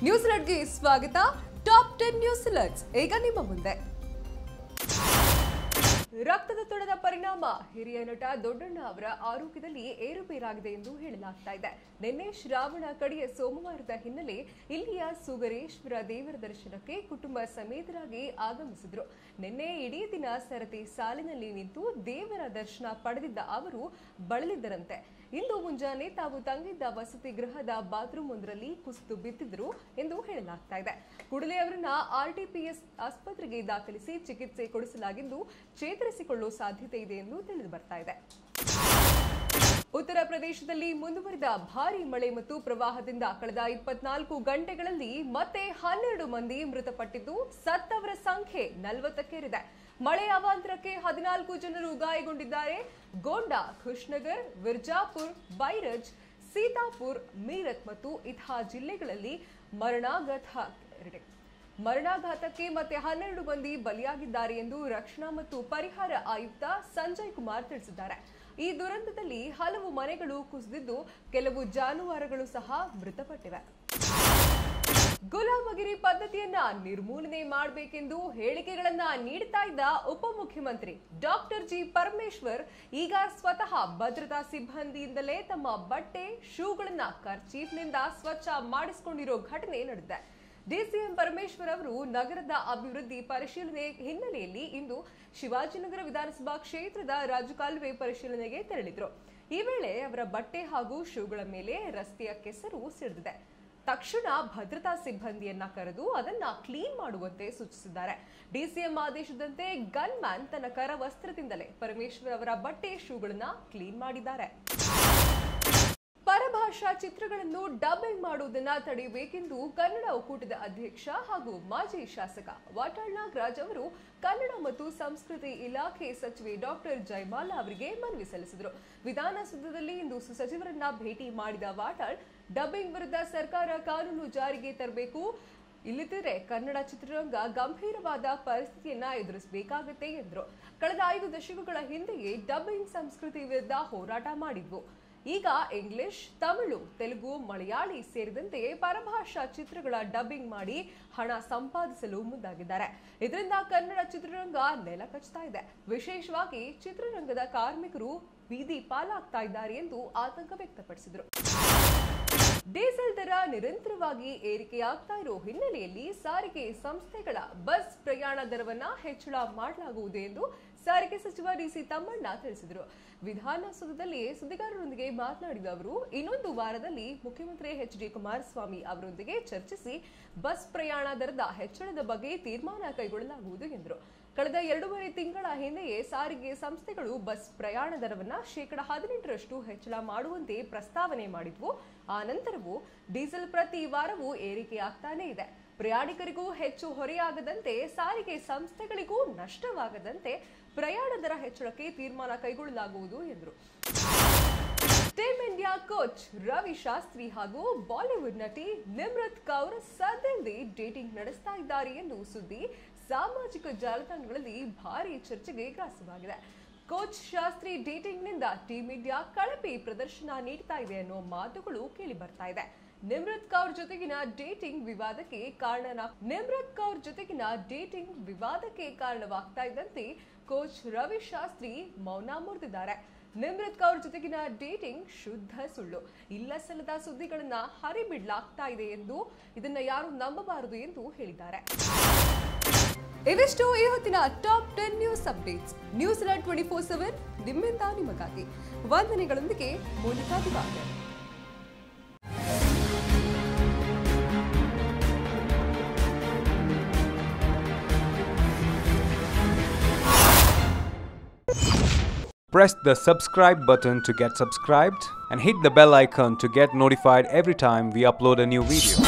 News ಗೆ ಸ್ವಾಗತ top ten news alerts ಈಗ ನಿಮ್ಮ ಮುಂದೆ ರಕ್ತದೊತ್ತಡದ ಪರಿಣಾಮ ಹಿರಿಯ ನಟ ದೊಡ್ಡಣ್ಣ ಅವರ ಆರೋಗ್ಯದಲ್ಲಿ ಏರುಪೇರಾಗಿದೆ ಎಂದು ಹೇಳಲಾಗ್ತಾ ಇದೆ ನಿನ್ನೆ ಶ್ರಾವಣ ಕಡೆಯ ಸೋಮವಾರದ ಹಿನ್ನೆಲೆ ಇಲ್ಲಿಯ ಸುಗರೇಶ್ವರ ದೇವರ ದರ್ಶನಕ್ಕೆ ಕುಟುಂಬ ಸಮೇತರಾಗಿ ಆಗಮಿಸಿದ್ರು ನಿನ್ನೆ ಇಡೀ ದಿನ ಸರತಿ ಸಾಲಿನಲ್ಲಿ ನಿಂತು ದೇವರ ದರ್ಶನ ಪಡೆದಿದ್ದ ಅವರು ಬಳಲಿದ್ದರಂತೆ ಇಂದು ಮುಂಜಾನೆ ತಾವು ತಂಗಿದ್ದ ವಸತಿ ಗೃಹದ ಬಾತ್ರೂಮ್ ಒಂದರಲ್ಲಿ ಕುಸಿದು ಬಿದ್ದಿದ್ರು ಎಂದು ಹೇಳಲಾಗ್ತಾ ಇದೆ ಕೂಡಲೇ ಅವರನ್ನ ಆರ್ಟಿಪಿಎಸ್ ಆಸ್ಪತ್ರೆಗೆ ದಾಖಲಿಸಿ ಚಿಕಿತ್ಸೆ ಕೊಡಿಸಲಾಗಿದ್ದು ಚೇತರಿಸಿಕೊಳ್ಳುವ ಸಾಧ್ಯತೆ ಇದೆ ಎಂದು ತಿಳಿದು ಬರ್ತಾ ಇದೆ ಉತ್ತರ ಪ್ರದೇಶದಲ್ಲಿ ಮುಂದುವರಿದ ಭಾರೀ ಮಳೆ ಮತ್ತು ಪ್ರವಾಹದಿಂದ ಕಳೆದ ಇಪ್ಪತ್ನಾಲ್ಕು ಗಂಟೆಗಳಲ್ಲಿ ಮತ್ತೆ ಹನ್ನೆರಡು ಮಂದಿ ಮೃತಪಟ್ಟಿದ್ದು ಸತ್ತವರ ಸಂಖ್ಯೆ ನಲವತ್ತಕ್ಕೇರಿದೆ ಮಳೆ ಅವಾಂತರಕ್ಕೆ ಹದಿನಾಲ್ಕು ಜನರು ಗಾಯಗೊಂಡಿದ್ದಾರೆ ಗೋಂಡಾ ಖುಷ್ನಗರ್ ವಿರ್ಜಾಪುರ್ ಬೈರಜ್ ಸೀತಾಪುರ್ ಮೀರತ್ ಮತ್ತು ಇಥಾ ಜಿಲ್ಲೆಗಳಲ್ಲಿ ಮರಣಾಘಾತ ಎರಡೇ ಮರಣಾಘಾತಕ್ಕೆ ಮತ್ತೆ ಹನ್ನೆರಡು ಮಂದಿ ಬಲಿಯಾಗಿದ್ದಾರೆ ಎಂದು ರಕ್ಷಣಾ ಮತ್ತು ಪರಿಹಾರ ಆಯುಕ್ತ ಸಂಜಯ್ ಕುಮಾರ್ ತಿಳಿಸಿದ್ದಾರೆ ಈ ದುರಂತದಲ್ಲಿ ಹಲವು ಮನೆಗಳು ಕುಸಿದಿದ್ದು ಕೆಲವು ಜಾನುವಾರುಗಳು ಸಹ ಮೃತಪಟ್ಟಿವೆ ಗುಲಾಮಗಿರಿ ಪದ್ಧತಿಯನ್ನ ನಿರ್ಮೂಲನೆ ಮಾಡಬೇಕೆಂದು ಹೇಳಿಕೆಗಳನ್ನ ನೀಡ್ತಾ ಇದ್ದ ಉಪಮುಖ್ಯಮಂತ್ರಿ ಡಾಕ್ಟರ್ ಜಿ ಪರಮೇಶ್ವರ್ ಈಗ ಸ್ವತಃ ಭದ್ರತಾ ಸಿಬ್ಬಂದಿಯಿಂದಲೇ ತಮ್ಮ ಬಟ್ಟೆ ಶೂಗಳನ್ನ ಕರ್ಚೀಫ್ನಿಂದ ಸ್ವಚ್ಛ ಮಾಡಿಸಿಕೊಂಡಿರೋ ಘಟನೆ ನಡೆದಿದೆ ಡಿಸಿಎಂ ಪರಮೇಶ್ವರ್ ಅವರು ನಗರದ ಅಭಿವೃದ್ಧಿ ಪರಿಶೀಲನೆ ಹಿನ್ನೆಲೆಯಲ್ಲಿ ಇಂದು ಶಿವಾಜಿನಗರ ವಿಧಾನಸಭಾ ಕ್ಷೇತ್ರದ ರಾಜಕಾಲುವೆ ಪರಿಶೀಲನೆಗೆ ತೆರಳಿದ್ರು ಈ ವೇಳೆ ಅವರ ಬಟ್ಟೆ ಹಾಗೂ ಶೂಗಳ ಮೇಲೆ ರಸ್ತೆಯ ಕೆಸರು ಸಿಡಿದಿದೆ ತಕ್ಷಣ ಭದ್ರತಾ ಸಿಬ್ಬಂದಿಯನ್ನ ಕರೆದು ಅದನ್ನ ಕ್ಲೀನ್ ಮಾಡುವಂತೆ ಸೂಚಿಸಿದ್ದಾರೆ ಡಿಸಿಎಂ ಆದೇಶದಂತೆ ಗನ್ ಮ್ಯಾನ್ ತನ್ನ ಕರವಸ್ತ್ರದಿಂದಲೇ ಪರಮೇಶ್ವರ್ ಅವರ ಬಟ್ಟೆ ಶೂಗಳನ್ನ ಕ್ಲೀನ್ ಮಾಡಿದ್ದಾರೆ ಪರಭಾಷಾ ಚಿತ್ರಗಳನ್ನು ಡಬ್ಬಿಂಗ್ ಮಾಡುವುದನ್ನ ತಡೆಯಬೇಕೆಂದು ಕನ್ನಡ ಒಕ್ಕೂಟದ ಅಧ್ಯಕ್ಷ ಹಾಗೂ ಮಾಜಿ ಶಾಸಕ ವಾಟಾಳ್ ನಾಗರಾಜ್ ಅವರು ಕನ್ನಡ ಮತ್ತು ಸಂಸ್ಕೃತಿ ಇಲಾಖೆ ಸಚಿವೆ ಡಾಕ್ಟರ್ ಜಯಮಾಲಾ ಅವರಿಗೆ ಮನವಿ ಸಲ್ಲಿಸಿದರು ವಿಧಾನಸೌಧದಲ್ಲಿ ಇಂದು ಸಚಿವರನ್ನ ಭೇಟಿ ಮಾಡಿದ ವಾಟಾಳ್ ಡಬ್ಬಿಂಗ್ ವಿರುದ್ಧ ಸರ್ಕಾರ ಕಾನೂನು ಜಾರಿಗೆ ತರಬೇಕು ಇಲ್ಲದಿದ್ದರೆ ಕನ್ನಡ ಚಿತ್ರರಂಗ ಗಂಭೀರವಾದ ಪರಿಸ್ಥಿತಿಯನ್ನ ಎದುರಿಸಬೇಕಾಗತ್ತೆ ಎಂದರು ಕಳೆದ ಐದು ದಶಕಗಳ ಹಿಂದೆಯೇ ಡಬ್ಬಿಂಗ್ ಸಂಸ್ಕೃತಿ ವಿರುದ್ಧ ಹೋರಾಟ ಮಾಡಿದ್ವು ಈಗ ಇಂಗ್ಲಿಷ್ ತಮಿಳು ತೆಲುಗು ಮಲಯಾಳಿ ಸೇರಿದಂತೆ ಪರಭಾಷಾ ಚಿತ್ರಗಳ ಡಬ್ಬಿಂಗ್ ಮಾಡಿ ಹಣ ಸಂಪಾದಿಸಲು ಮುಂದಾಗಿದ್ದಾರೆ ಇದರಿಂದ ಕನ್ನಡ ಚಿತ್ರರಂಗ ನೆಲ ಕಚ್ತಾ ಇದೆ ವಿಶೇಷವಾಗಿ ಚಿತ್ರರಂಗದ ಕಾರ್ಮಿಕರು ಬೀದಿ ಪಾಲಾಗ್ತಾ ಇದ್ದಾರೆ ಎಂದು ಆತಂಕ ವ್ಯಕ್ತಪಡಿಸಿದರು ಡೀಸೆಲ್ ದರ ನಿರಂತರವಾಗಿ ಏರಿಕೆಯಾಗ್ತಾ ಇರೋ ಹಿನ್ನೆಲೆಯಲ್ಲಿ ಸಾರಿಗೆ ಸಂಸ್ಥೆಗಳ ಬಸ್ ಪ್ರಯಾಣ ದರವನ್ನ ಹೆಚ್ಚಳ ಮಾಡಲಾಗುವುದು ಎಂದು ಸಾರಿಗೆ ಸಚಿವ ಡಿಸಿ ತಮ್ಮಣ್ಣ ತಿಳಿಸಿದರು ವಿಧಾನಸೌಧದಲ್ಲಿ ಸುದ್ದಿಗಾರರೊಂದಿಗೆ ಮಾತನಾಡಿದ ಅವರು ಇನ್ನೊಂದು ವಾರದಲ್ಲಿ ಮುಖ್ಯಮಂತ್ರಿ ಎಚ್ ಡಿ ಕುಮಾರಸ್ವಾಮಿ ಅವರೊಂದಿಗೆ ಚರ್ಚಿಸಿ ಬಸ್ ಪ್ರಯಾಣ ದರದ ಹೆಚ್ಚಳದ ಬಗ್ಗೆ ತೀರ್ಮಾನ ಕೈಗೊಳ್ಳಲಾಗುವುದು ಎಂದರು ಕಳೆದ ಎರಡೂವರೆ ತಿಂಗಳ ಹಿಂದೆಯೇ ಸಾರಿಗೆ ಸಂಸ್ಥೆಗಳು ಬಸ್ ಪ್ರಯಾಣ ದರವನ್ನ ಶೇಕಡ ಹದಿನೆಂಟರಷ್ಟು ಹೆಚ್ಚಳ ಮಾಡುವಂತೆ ಪ್ರಸ್ತಾವನೆ ಮಾಡಿದ್ವು ಆ ನಂತರವೂ ಡೀಸೆಲ್ ಪ್ರತಿ ವಾರವೂ ಏರಿಕೆಯಾಗ್ತಾನೇ ಇದೆ ಪ್ರಯಾಣಿಕರಿಗೂ ಹೆಚ್ಚು ಹೊರೆಯಾಗದಂತೆ ಸಾರಿಗೆ ಸಂಸ್ಥೆಗಳಿಗೂ ನಷ್ಟವಾಗದಂತೆ ಪ್ರಯಾಣ ದರ ಹೆಚ್ಚಳಕ್ಕೆ ತೀರ್ಮಾನ ಕೈಗೊಳ್ಳಲಾಗುವುದು ಎಂದರು team India coach Ravi Shastri ಹಾಗೂ ಬಾಲಿವುಡ್ ನಟಿ ನಿಮ್ರತ್ ಕೌರ್ ಸದ್ಯದಲ್ಲಿ ಡೇಟಿಂಗ್ ನಡೆಸ್ತಾ ಇದ್ದಾರೆ ಎಂದು ಸುದ್ದಿ ಸಾಮಾಜಿಕ ಜಾಲತಾಣಗಳಲ್ಲಿ ಭಾರಿ ಚರ್ಚೆಗೆ ಗ್ರಾಸವಾಗಿದೆ ಕೋಚ್ ಶಾಸ್ತ್ರಿ ಡೇಟಿಂಗ್ನಿಂದ ಟೀಮ್ ಇಂಡಿಯಾ ಕಳಪೆ ಪ್ರದರ್ಶನ ನೀಡ್ತಾ ಇದೆ ಅನ್ನೋ ಮಾತುಗಳು ಕೇಳಿ ಬರ್ತಾ ಇದೆ ನಿಮ್ರತ್ ಕೌರ್ ಜೊತೆಗಿನ ಡೇಟಿಂಗ್ ವಿವಾದಕ್ಕೆ ಕಾರಣ ನಿಮ್ರತ್ ಕೌರ್ ಜೊತೆಗಿನ ಡೇಟಿಂಗ್ ವಿವಾದಕ್ಕೆ ಕಾರಣವಾಗ್ತಾ ಇದ್ದಂತೆ ಕೋಚ್ ರವಿ ಶಾಸ್ತ್ರಿ ಮೌನ ಮುರಿದಿದ್ದಾರೆ ನಿಮ್ರತ್ ಕೌರ್ ಜೊತೆಗಿನ ಡೇಟಿಂಗ್ ಶುದ್ಧ ಸುಳ್ಳು ಇಲ್ಲ ಸಲ್ಲದ ಸುದ್ದಿಗಳನ್ನ ಹರಿಬಿಡ್ಲಾಗ್ತಾ ಇದೆ ಎಂದು ಇದನ್ನ ಯಾರು ನಂಬಬಾರದು ಎಂದು ಹೇಳಿದ್ದಾರೆ ಇವಿಷ್ಟು ಈ ಹೊತ್ತಿನ top ten news updates news twenty four seven ನಿಮ್ಮಿಂದ ನಿಮಗಾಗಿ ವಂದನೆಗಳೊಂದಿಗೆ Monika Diwakar Press the subscribe button to get subscribed and hit the bell icon to get notified every time we upload a new video.